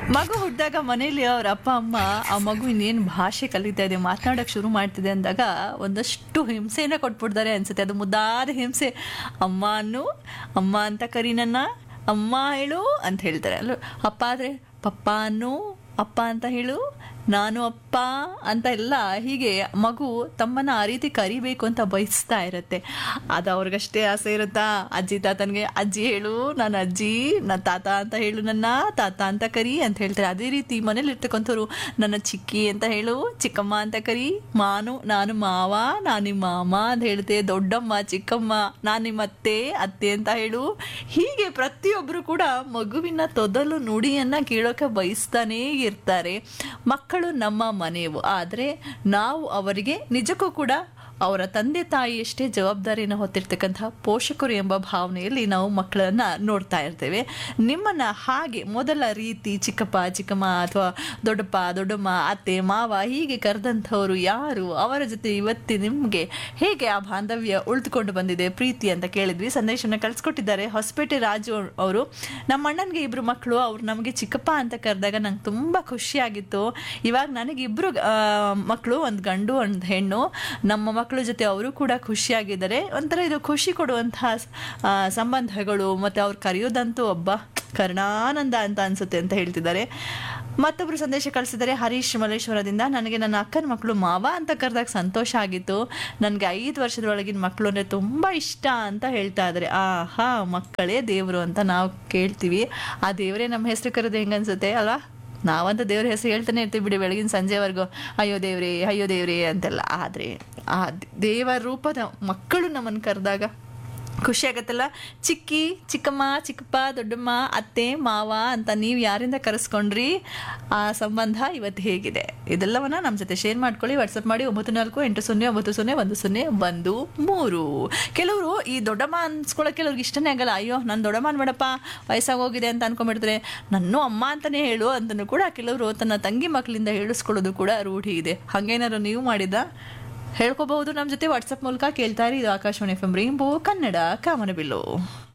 ಮಗು ಹುಟ್ಟಿದಾಗ ಮನೇಲಿ ಅವ್ರ ಅಪ್ಪ ಅಮ್ಮ ಆ ಮಗು ಇನ್ನೇನು ಭಾಷೆ ಕಲಿತಾ ಇದೆ ಮಾತನಾಡೋಕೆ ಶುರು ಮಾಡ್ತಿದೆ ಅಂದಾಗ ಒಂದಷ್ಟು ಹಿಂಸೆನ ಕೊಟ್ಬಿಡ್ತಾರೆ ಅನ್ಸುತ್ತೆ ಅದು ಮುದ್ದಾದ ಹಿಂಸೆ ಅಮ್ಮ ಅನ್ನು ಅಮ್ಮ ಅಂತ ಕರಿ ನನ್ನ ಅಮ್ಮ ಹೇಳು ಅಂತ ಹೇಳ್ತಾರೆ ಅಲ್ಲ ಅಪ್ಪ ಆದರೆ ಪಪ್ಪ ಅನ್ನು ಅಪ್ಪ ಅಂತ ಹೇಳು ನಾನು ಅಪ್ಪ ಅಂತ ಎಲ್ಲ ಹೀಗೆ ಮಗು ತಮ್ಮನ್ನ ಆ ರೀತಿ ಕರಿಬೇಕು ಅಂತ ಬಯಸ್ತಾ ಇರುತ್ತೆ ಅದು ಅವ್ರಿಗಷ್ಟೇ ಆಸೆ ಇರುತ್ತಾ ಅಜ್ಜಿ ತಾತನಿಗೆ ಅಜ್ಜಿ ಹೇಳು ನಾನು ಅಜ್ಜಿ ನನ್ನ ತಾತ ಅಂತ ಹೇಳು ನನ್ನ ತಾತ ಅಂತ ಕರಿ ಅಂತ ಹೇಳ್ತಾರೆ ಅದೇ ರೀತಿ ಮನೇಲಿ ಇರ್ತಕ್ಕಂಥವ್ರು ನನ್ನ ಚಿಕ್ಕಿ ಅಂತ ಹೇಳು ಚಿಕ್ಕಮ್ಮ ಅಂತ ಕರಿ ಮಾನು ನಾನು ಮಾವ ನಾನು ನಿಮ್ಮ ಮಾಮ ಅಂತ ಹೇಳ್ತೆ ದೊಡ್ಡಮ್ಮ ಚಿಕ್ಕಮ್ಮ ನಾನು ನಿಮ್ಮ ಅತ್ತೆ ಅತ್ತೆ ಅಂತ ಹೇಳು ಹೀಗೆ ಪ್ರತಿಯೊಬ್ಬರು ಕೂಡ ಮಗುವಿನ ತೊದಲು ನುಡಿಯನ್ನ ಕೇಳೋಕೆ ಬಯಸ್ತಾನೇ ಇರ್ತಾರೆ ಮಕ್ಕಳು ನಮ್ಮ ಮನೆಯವು ಆದರೆ ನಾವು ಅವರಿಗೆ ನಿಜಕ್ಕೂ ಕೂಡ ಅವರ ತಂದೆ ತಾಯಿಯಷ್ಟೇ ಜವಾಬ್ದಾರಿಯನ್ನು ಹೊತ್ತಿರ್ತಕ್ಕಂಥ ಪೋಷಕರು ಎಂಬ ಭಾವನೆಯಲ್ಲಿ ನಾವು ಮಕ್ಕಳನ್ನ ನೋಡ್ತಾ ಇರ್ತೇವೆ ನಿಮ್ಮನ್ನ ಹಾಗೆ ಮೊದಲ ರೀತಿ ಚಿಕ್ಕಪ್ಪ ಚಿಕ್ಕಮ್ಮ ಅಥವಾ ದೊಡ್ಡಪ್ಪ ದೊಡ್ಡಮ್ಮ ಅತ್ತೆ ಮಾವ ಹೀಗೆ ಕರೆದಂಥವ್ರು ಯಾರು ಅವರ ಜೊತೆ ಇವತ್ತಿ ನಿಮಗೆ ಹೇಗೆ ಆ ಬಾಂಧವ್ಯ ಉಳಿದುಕೊಂಡು ಬಂದಿದೆ ಪ್ರೀತಿ ಅಂತ ಕೇಳಿದ್ವಿ ಸಂದೇಶನ ಕಳ್ಸಿಕೊಟ್ಟಿದ್ದಾರೆ ಹೊಸಪೇಟೆ ರಾಜು ಅವರು ನಮ್ಮ ಅಣ್ಣನಿಗೆ ಇಬ್ರು ಮಕ್ಕಳು ಅವ್ರು ನಮಗೆ ಚಿಕ್ಕಪ್ಪ ಅಂತ ಕರೆದಾಗ ನಂಗೆ ತುಂಬ ಖುಷಿಯಾಗಿತ್ತು ಇವಾಗ ನನಗೆ ಇಬ್ರು ಮಕ್ಕಳು ಒಂದು ಗಂಡು ಒಂದು ಹೆಣ್ಣು ನಮ್ಮ ಮಕ್ಕಳ ಜೊತೆ ಅವರು ಕೂಡ ಖುಷಿಯಾಗಿದ್ದಾರೆ ಒಂಥರ ಇದು ಖುಷಿ ಕೊಡುವಂತಹ ಆ, ಸಂಬಂಧಗಳು ಮತ್ತು ಅವ್ರು ಕರೆಯೋದಂತೂ ಒಬ್ಬ ಕರ್ಣಾನಂದ ಅಂತ ಅನ್ಸುತ್ತೆ ಅಂತ ಹೇಳ್ತಿದ್ದಾರೆ ಮತ್ತೊಬ್ರು ಸಂದೇಶ ಕಳಿಸಿದ್ದಾರೆ ಹರೀಶ್ ಮಲ್ಲೇಶ್ವರದಿಂದ ನನಗೆ ನನ್ನ ಅಕ್ಕನ ಮಕ್ಕಳು ಮಾವ ಅಂತ ಕರೆದಾಗ ಸಂತೋಷ ಆಗಿತ್ತು ನನಗೆ ಐದು ವರ್ಷದೊಳಗಿನ ಮಕ್ಕಳು ಅಂದರೆ ತುಂಬ ಇಷ್ಟ ಅಂತ ಹೇಳ್ತಾ ಇದ್ದಾರೆ ಆಹಾ ಮಕ್ಕಳೇ ದೇವರು ಅಂತ ನಾವು ಕೇಳ್ತೀವಿ ಆ ದೇವರೇ ನಮ್ಮ ಹೆಸರು ಕರೆದು ಹೆಂಗನ್ಸುತ್ತೆ ಅಲ್ವಾ ನಾವಂತ ದೇವ್ರ ಹೆಸರು ಹೇಳ್ತಾನೆ ಇರ್ತೀವಿ ಬಿಡಿ ಬೆಳಗಿನ ಸಂಜೆವರೆಗೂ ಅಯ್ಯೋ ದೇವ್ರೇ ಅಯ್ಯೋ ದೇವ್ರೇ ಅಂತೆಲ್ಲ ಆದರೆ ಆ ದೇವರ ರೂಪದ ಮಕ್ಕಳು ನಮ್ಮನ್ನು ಕರೆದಾಗ ಖುಷಿ ಆಗತ್ತಲ್ಲ ಚಿಕ್ಕಿ ಚಿಕ್ಕಮ್ಮ ಚಿಕ್ಕಪ್ಪ ದೊಡ್ಡಮ್ಮ ಅತ್ತೆ ಮಾವ ಅಂತ ನೀವು ಯಾರಿಂದ ಕರೆಸ್ಕೊಂಡ್ರಿ ಆ ಸಂಬಂಧ ಇವತ್ತು ಹೇಗಿದೆ ಇದೆಲ್ಲವನ್ನ ನಮ್ಮ ಜೊತೆ ಶೇರ್ ಮಾಡ್ಕೊಳ್ಳಿ ವಾಟ್ಸಪ್ ಮಾಡಿ ಒಂಬತ್ತು ನಾಲ್ಕು ಎಂಟು ಸೊನ್ನೆ ಒಂಬತ್ತು ಸೊನ್ನೆ ಒಂದು ಸೊನ್ನೆ ಒಂದು ಮೂರು ಕೆಲವರು ಈ ದೊಡ್ಡಮ್ಮ ಅನ್ಸ್ಕೊಳ್ಳೋಕೆ ಕೆಲವ್ರಿಗೆ ಇಷ್ಟನೇ ಆಗಲ್ಲ ಅಯ್ಯೋ ನಾನು ದೊಡ್ಡಮ್ಮ ಅನ್ಬೇಡಪ್ಪ ವಯಸ್ಸಾಗೋಗಿದೆ ಅಂತ ಅನ್ಕೊಂಡ್ಬಿಡ್ತಾರೆ ನನ್ನೂ ಅಮ್ಮ ಅಂತಾನೆ ಹೇಳು ಅಂತಲೂ ಕೂಡ ಕೆಲವರು ತನ್ನ ತಂಗಿ ಮಕ್ಕಳಿಂದ ಹೇಳಿಸ್ಕೊಳ್ಳೋದು ಕೂಡ ರೂಢಿ ಇದೆ ಹಾಗೇನಾದ್ರು ನೀವು ಮಾಡಿದ ಹೇಳ್ಕೋಬಹುದು ನಮ್ಮ ಜೊತೆ ವಾಟ್ಸಪ್ ಮೂಲಕ ಕೇಳ್ತಾ ಇರಿ ಇದು Akashvani F M rainbow Kannada ಕಾಮನಬಿಲ್ಲು